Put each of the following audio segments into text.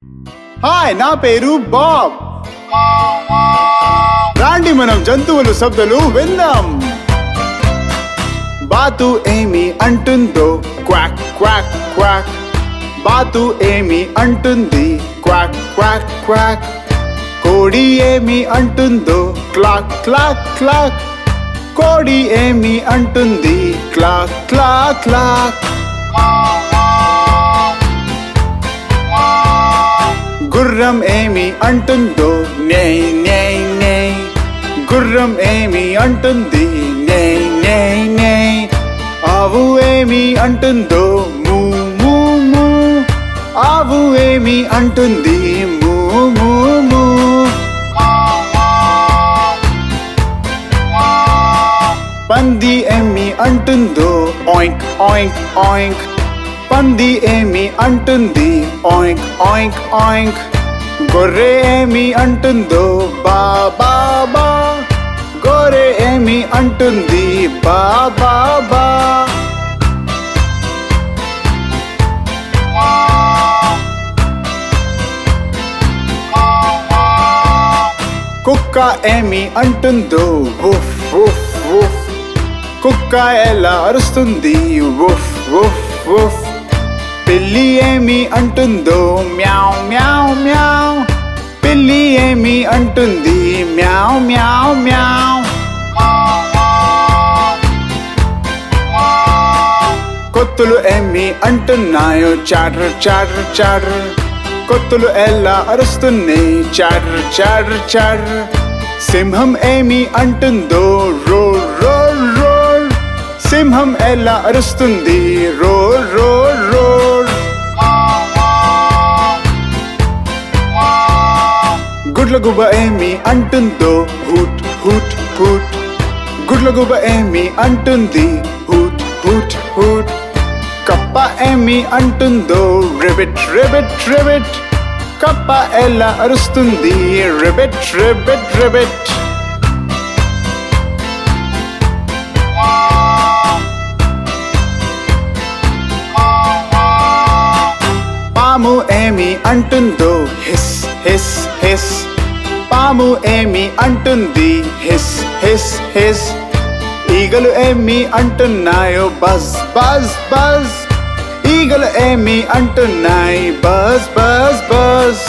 Hi నా పేరు Bob రాండి మనం జంతువులు శబ్దాలు విందాం బాతు ఏమి అంటుందో క్వాక్ క్వాక్ క్వాక్ బాతు ఏమి అంటుంది క్వాక్ క్వాక్ క్వాక్ కోడి ఏమి అంటుందో క్లాక్ క్లాక్ క్లాక్ కోడి ఏమి అంటుంది క్లాక్ క్లాక్ క్లాక్ గుర్రం ఏమి అంటుందో నే నే నే గుర్రం ఏమి అంటుంది నే నే నే ఆవు ఏమి అంటుందో మూ మూ మూ ఆవు ఏమి అంటుంది మూ మూ మూ పంది ఏమి అంటుందో ఆయింక్ ఆయింక్ ఆయింక్ పంది ఏమి అంటుంది ఆయింక్ ఆయింక్ ఆయింక్ గొర్రె ఏమి అంటుందో బా బా బా గొర్రె ఏమి అంటుంది బా బా బా కుక్క ఏమి అంటుందో ఉఫ్ ఉఫ్ ఉఫ్ కుక్క ఎలా అరుస్తుంది ఉఫ్ ఉఫ్ ఉఫ్ పిల్లి ఏమి అంటుందో మ్యావ్ మ్యావ్ మ్యావ్ పిల్లి ఏమి అంటుంది మ్యావ్ మ్యావ్ మ్యావ్ కొత్తులు ఏమి అంటున్నాయో చాటర్ చాటర్ చాటర్ కొత్తులు ఎలా అరుస్తున్నాయి చాటర్ చాటర్ చాటర్ సింహం ఏమి అంటుందో రోల్ రోల్ రోల్ సింహం ఎలా అరుస్తుంది రోల్ రోల్ రోల్ గుడ్ల గుబ ఏమి అంటుందో హూట్ హూట్ హూట్ గుడ్ల గుబ ఏమి అంటుంది హూట్ హూట్ హూట్ కప్ప ఏమి అంటుందో రిబిట్ రిబిట్ రిబిట్ కప్ప ఎలా అరుస్తుంది రిబిట్ రిబిట్ రిబిట్ పాము ఏమి అంటుందో హిస్ హిస్ హిస్ పాము ఏమి అంటుంది హిస్ హిస్ హిస్ ఈగలు ఏమి అంటున్నాయో బజ్ బజ్ బజ్ ఈగలు ఏమి అంటున్నాయి బజ్ బజ్ బజ్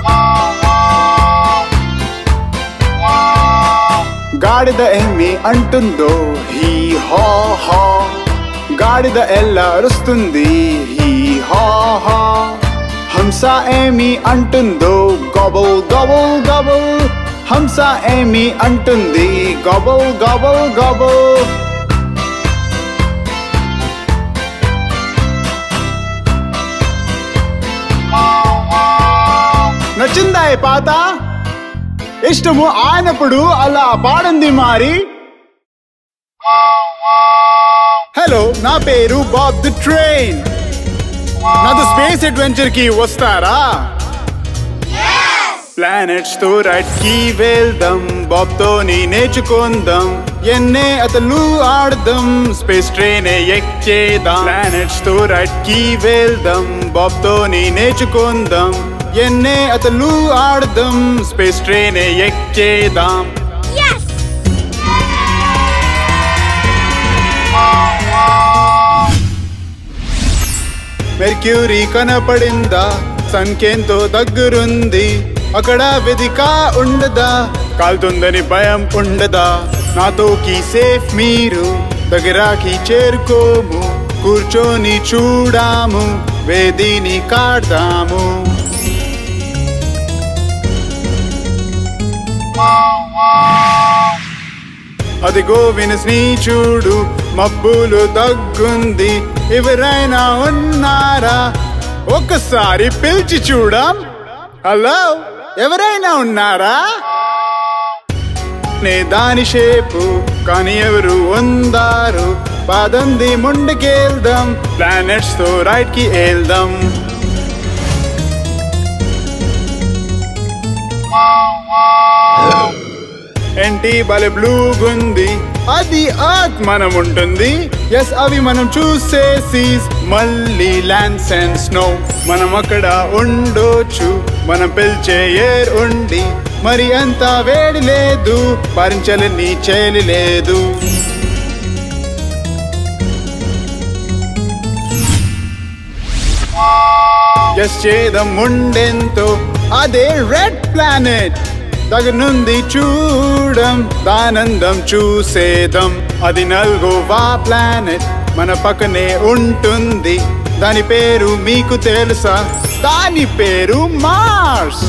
గాడిద ఏమి అంటుందో హీ హా హా గాడిద ఎలా అరుస్తుంది హీ హా హా హంస ఏమి అంటుందో గబుల్ గబుల్ గబుల్ హంస ఏమి అంటుంది గబుల్ గబుల్ గబుల్ నచ్చిందా ఈ పాత ఇష్టము ఆయనప్పుడు అలా పాడింది మారి హలో నా పేరు బాబ్ ది ట్రైన్ నాతో స్పేస్ అడ్వెంచర్ కి వస్తారా ప్లానెట్స్ తో రైట్ కి వెళ్దాం బాబ్ తో నీ నేర్చుకుందాం ఎన్నే అతలు ఆడదాం స్పేస్ ట్రైన్ ఎక్కేదాం ప్లానెట్స్ తో రైట్ కి వెళ్దాం బాబ్ తో నీ నేర్చుకుందాం ఎన్నే అతలు ఆడదాం స్పేస్ ట్రైన్ ఎక్కేదాం Yes! మెర్క్యూరీ కనపడిందా సంఖ్యంతో దగ్గరుంది అక్కడ వెదిక ఉండదా కాలుతుందని భయం ఉండదా నాతోకి సేఫ్ మీరు దగ్గరాకి చేరుకోము కూర్చొని చూడాము వేదిని కాడదాము అదిగో వినస్ని చూడు మబ్బులు దగ్గుంది ఎవరైనా ఉన్నారా ఒక్కసారి పిలిచి చూడం హలో ఎవరైనా ఉన్నారా నే దాని షేపు కానీ ఎవరు ఉందారు పదంది ముందుకెళ్దాం ప్లానెట్స్ తో రైట్ కి వెళ్దాం ఏంటి బలి బ్లూగుంది అది అర్త్ మనం ఉంటుంది ఎస్ అవి మనం చూసే సీస్ మళ్ళీ ల్యాండ్స్ అండ్ స్నో మనం అక్కడ ఉండొచ్చు మనం పిలిచే ఎయిర్ ఉండి మరి అంత వేడి లేదు భరించలేని చేలి లేదు ఎస్ చేదం ఉండెంతో అదే రెడ్ ప్లానెట్ దగ్గరుంది చూడం దానందం చూసేదం అది నల్గోవా ప్లానెట్ మన పక్కనే ఉంటుంది దాని పేరు మీకు తెలుసా దాని పేరు మార్స్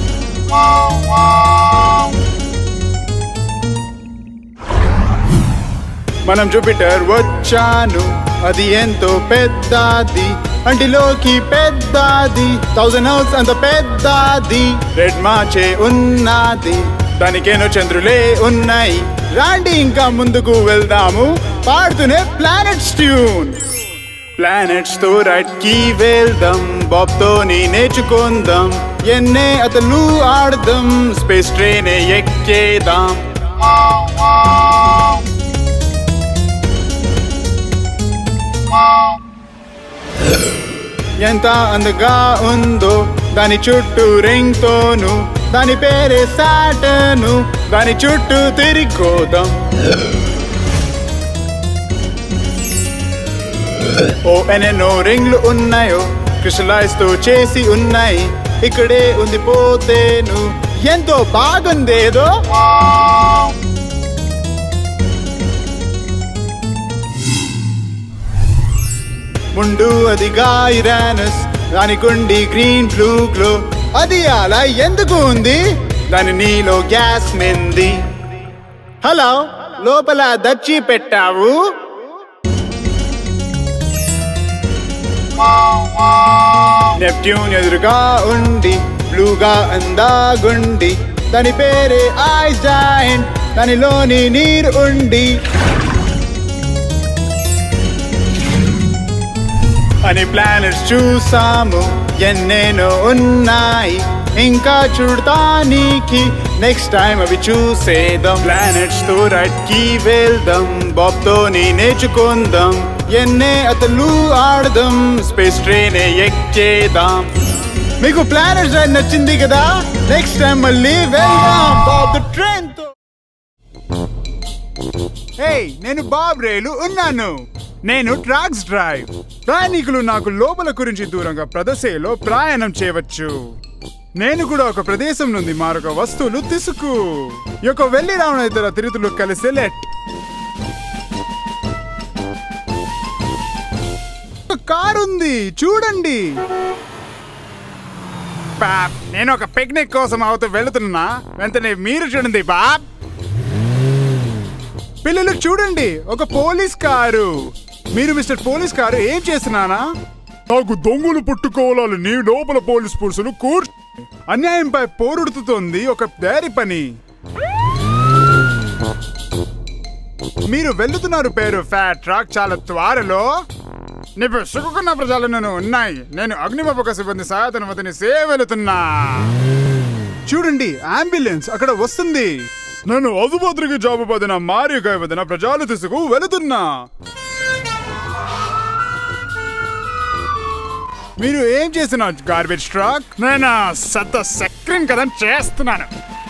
మనం జూపిటర్ వచ్చాను అది ఎంతో పెద్దది అంటిలోకి పెద్దది థౌజండ్ హౌస్ అంత పెద్దది రెడ్ మాచే ఉన్నది దానికేనో చంద్రులే ఉన్నాయి రాండి ఇంకా ముందుకు వెళ్దాము పాడుతూనే ప్లానెట్స్ ట్యూన్ ప్లానెట్స్ తో రైట్ కి వెళ్దాం బాబ్ తోని నేర్చుకుందాం ఎన్నే అతను ఆడదాం స్పేస్ ట్రైన్ ఎక్కేదాం ఎంత అందగా ఉందో దాని చుట్టూ రింగ్ తోను దాని పేరే సాటను దాని చుట్టూ తిరిగోదాం ఓ ఎన్నెన్నో రింగ్లు ఉన్నాయో క్రిస్టలైజ్ తో చేసి ఉన్నాయి ఇక్కడే ఉంది పోతేను ఎంతో బాగుందేదో ముందు అదిగా ఇరానస్ దానికుండి గ్రీన్ బ్లూ గ్లో అది అలా ఎందుకు ఉంది దాని నీలో గ్యాస్ మెంది హలో లోపల దచ్చి పెట్టావు నెప్ట్యూన్ ఎదురుగా ఉండి బ్లూగా అందాగుండి దాని పేరే ఐ జాయింట్ దానిలోని నీరు ఉండి అని ప్లానెట్స్ చూసాము ఎన్నెన్నో ఉన్నాయి ఇంకా చూడటానికి నెక్స్ట్ టైం అవి చూసేద్దాం ప్లానెట్స్ తో రైట్ కి వెళ్దాం బాబ్ తోని నేర్చుకుందాం ఎన్నే అతలు ఆడదాం స్పేస్ ట్రైన్ ఎక్కేదాం మీకు ప్లానెట్స్ రైడ్ నచ్చింది కదా నెక్స్ట్ టైం మళ్ళీ వెళ్దాం బాబ్ ట్రైన్ తో ఏయ్ నేను బాబ్ రేలు ఉన్నాను నేను ట్రాక్స్ డ్రైవ్ ప్రయాణికులు నాకు లోపల గురించి దూరంగా ప్రదశలో ప్రయాణం చేయవచ్చు నేను కూడా ఒక ప్రదేశం నుండి మరొక వస్తువులు తీసుకు ఈ యొక్క వెళ్ళి రావణ ఇతర తిరుతులు కలిసి లెట్ కార్ ఉంది చూడండి బాబ్ నేను ఒక పిక్నిక్ కోసం అవుతూ వెళుతున్నా వెంటనే మీరు చూడండి బాబ్ పిల్లలు చూడండి ఒక పోలీస్ కారు మీరు మిస్టర్ పోలీస్ కారు ఏం చేస్తున్నానా నాకు దొంగలు పట్టుకోవాలని లోపల పోలీస్ పురుషులు కూర్ అన్యాయంపై పోరుడుతుంది ఒక దారి పని మీరు వెళ్తున్నారు పేరు ఫ్యాట్ ట్రాక్ చాలా త్వరలో నీకు సుఖకున్న ప్రజలను ఉన్నాయి నేను అగ్నిమాపక సిబ్బంది సహాయతను వదిలి సేవ వెళుతున్నా చూడండి అంబులెన్స్ అక్కడ వస్తుంది నేను అదుపాత్రికి జాబు పదిన మారిగా వదిన ప్రజలు తీసుకు వెళుతున్నా మీరు ఏం చేసిన గార్బేజ్ ట్రక్ నేను సత్త సక్రిన్ కదా చేస్తున్నాను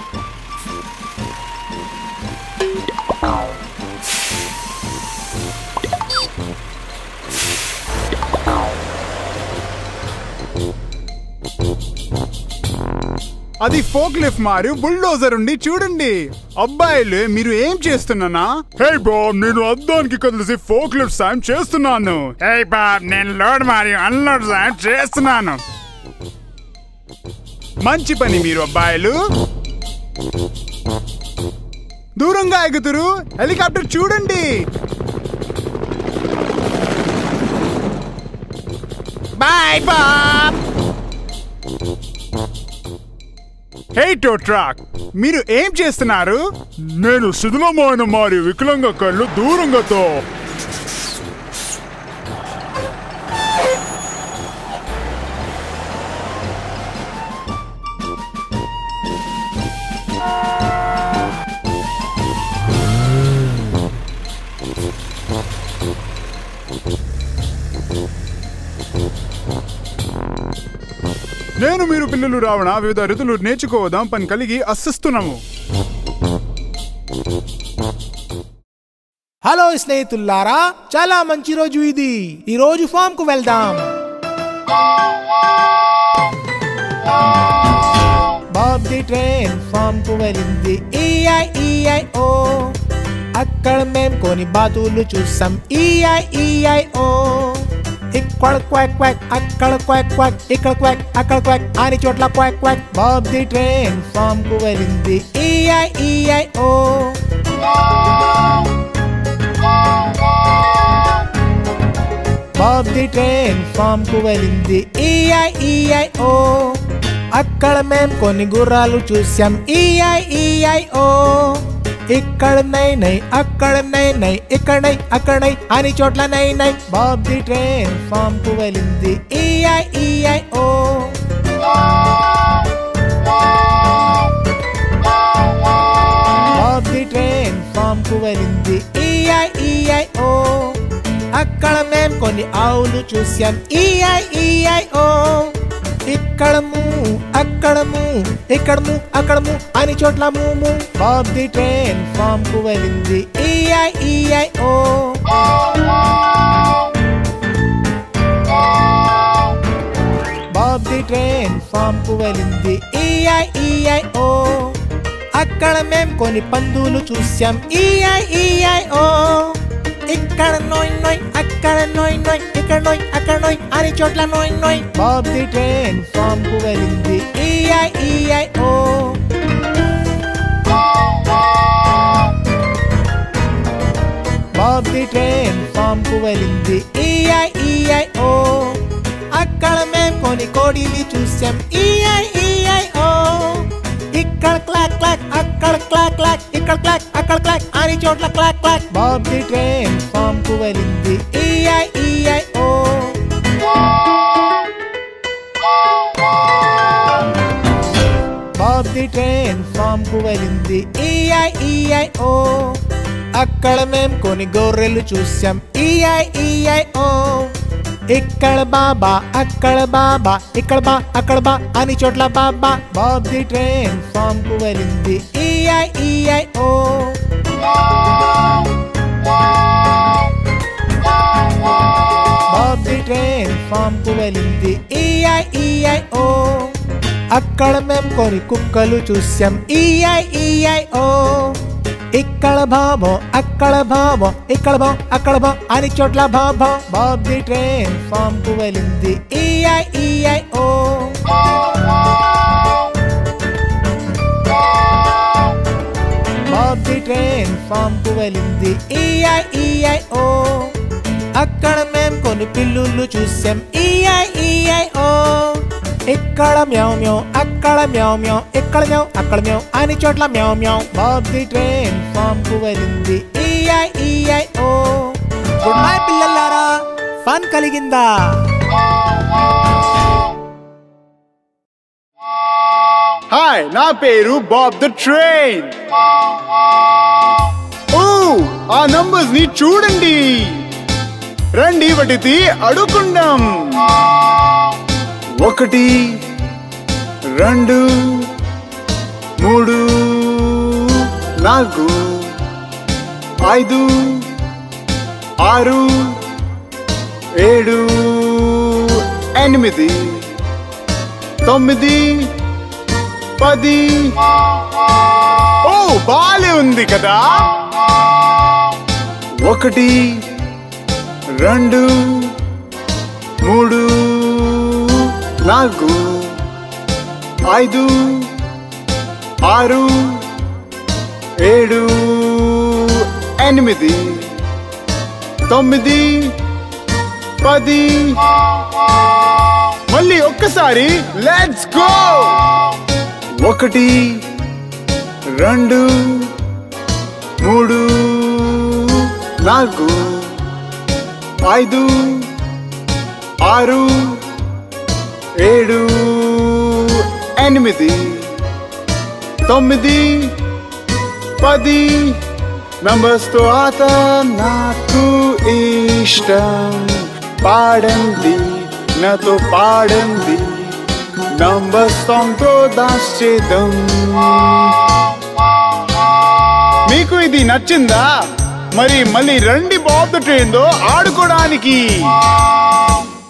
అది ఫోక్ లిఫ్ట్ మారు బుల్డోజర్ ఉండి చూడండి అబ్బాయిలు మీరు ఏం చేస్తున్నానా హే బాబ్ నేను అద్దానికి కదిలిసి ఫోక్ లిఫ్ట్ సాయం చేస్తున్నాను హే బాబ్ నేను లోడ్ మారి అన్లోడ్ సాయం చేస్తున్నాను మంచి పని మీరు అబ్బాయిలు దూరంగా ఎగుతురు హెలికాప్టర్ చూడండి bye Bob hey tow truck మీరు ఏం చేస్తున్నారు నేను శిథిలమైన మారి వికలంగా కళ్ళు దూరంగాతో నేను మీరు పిల్లలు రావణ వివిధ ఋతులు నేర్చుకోవదాం పని కలిగి అస్సిస్తున్నాము హలో స్నేహితుల్లారా చాలా మంచి రోజు ఇది ఈ రోజు ఫామ్ కు వెళ్దాం బాబ్ ది ట్రైన్ ఫామ్ కు వెళ్ళింది ఈఐ ఈఐ ఓ అక్కడ మేం కొన్ని బాతులు చూసాం ఈఐ ఈఐ ఓ ఇక్కడ క్వాక్ క్వాక్ అక్కడ క్వాక్ క్వాక్ ఇక్కడ క్వాక్ అక్కడ క్వాక్ అని చోట్ల quack quack Bob the train farm కు వెళ్ళింది E I E I O Bob the train farm కు వెళ్ళింది ఈఐ ఈఐ ఓ అక్కడ మేం కొన్ని గుర్రాలు చూసాం ఈఐ ఈఐ ఓ ఇక్కడ నై నై అక్కడ నై నై ఇక్కడ నై అక్కడ నై అని చోట్ల నై నై బాబ్ ది ట్రైన్ ఫామ్ కు వెళ్ళింది E I E I O Bob the train farm కు వెళ్ళింది ఈఐ ఈఐ ఓ అక్కడ మేం కొన్ని ఆవులు చూసాం ఈఐ ఈఐ ఓ ఇక్కడ మూ అక్కడ మూ ఇక్కడ మూ అక్కడ మూ అని చోట్ల మూ మూ బాబ్ ది ట్రైన్ ఫామ్ కు వెళ్ళింది E I E I O Bob the train farm కు వెళ్ళింది ఈఐ ఈఐ ఓ అక్కడ మేం కొన్ని పందులు చూసాం ఈఐ ఈఐ ఓ ఇక్కడ నోయ్ నోయ్ అక్కడ నోయ్ నోయ్ ఇక్కడ నోయ్ అక్కడ నోయ్ అని చోట్ల నోయ్ నోయ్ బాబ్ ది ట్రైన్ ఫామ్ కు వెళ్ళింది E I E I O Bob the train farm కు వెళ్ళింది ఈఐ ఈఐ ఓ అక్కడ మేం కొన్ని కోడిని చూసాం ఈఐ ఈఐ ఓ ఇక్కడ క్లాక్ క్లాక్ అక్కడ క్లాక్ క్లాక్ ఇక్కడ క్లాక్ అక్కడ క్లాక్ అని చోట్ల cluck cluck Bob the train farm కు వెళ్ళింది E I E I O Bob the train farm కు వెళ్ళింది ఈఐ ఈఐ ఓ అక్కడ మేం కొన్ని గొర్రెలు చూసాం ఈఐ ఈఐ ఓ ఇక్కడ బాబా అక్కడ బాబా ఇక్కడ బా అక్కడ బా అని చోట్ల baa baa Bob the train farm కు వెళ్ళింది E I E I O Bob the train farm కు వెళ్ళింది ఈఐ ఈఐ ఓ అక్కడ మేం కొన్ని కుక్కలు చూసాం ఈఐ ఈఐ ఓ ఇక్కడ బాబో అక్కడ బాబో ఇక్కడ బా అక్కడ బా అని చోట్ల బాబో బాబ్ ది ట్రైన్ ఫామ్ కు వెళ్ళింది E I E I O Bob the train farm కు వెళ్ళింది ఈఐ ఈఐ ఓ అక్కడ మేం కొన్ని పిల్లుళ్ళు చూసాం ఈఐ ఈఐ ఓ ఇక్కడ మ్యావ్ మ్యావ్ అక్కడ మ్యావ్ మ్యావ్ ఇక్కడ మ్యావ్ అక్కడ మ్యావ్ అని చోట్ల మ్యావ్ మ్యావ్ బాబ్ ది ట్రైన్ ఫామ్ కు వెళ్ళింది E I E I O goodbye పిల్లలారా ఫన్ కలిగిందా హాయ్ నా పేరు బాబ్ ద ట్రైన్ ఓ ఆ నంబర్స్ ని చూడండి రండి వాటికి అడుగుకుందాం ఒకటి రెండు మూడు నాలుగు ఐదు ఆరు ఏడు ఎనిమిది తొమ్మిది పది ఓ బాలే ఉంది కదా ఒకటి రెండు మూడు నాలుగు ఐదు ఆరు ఏడు ఎనిమిది తొమ్మిది పది మళ్ళీ ఒక్కసారి లెట్స్ గో ఒకటి రెండు మూడు నాలుగు ఐదు ఆరు ఏడు ఎనిమిది తొమ్మిది పది నంబర్స్ తో ఆట నాకు ఇష్టం పాడండి నాతో పాడండి నంబర్ సాంగ్ తో డాన్స్ చేద్దాం మీకు ఇది నచ్చిందా మరి మళ్ళీ రండి బాబ్ ద ట్రైన్ తో ఆడుకోవడానికి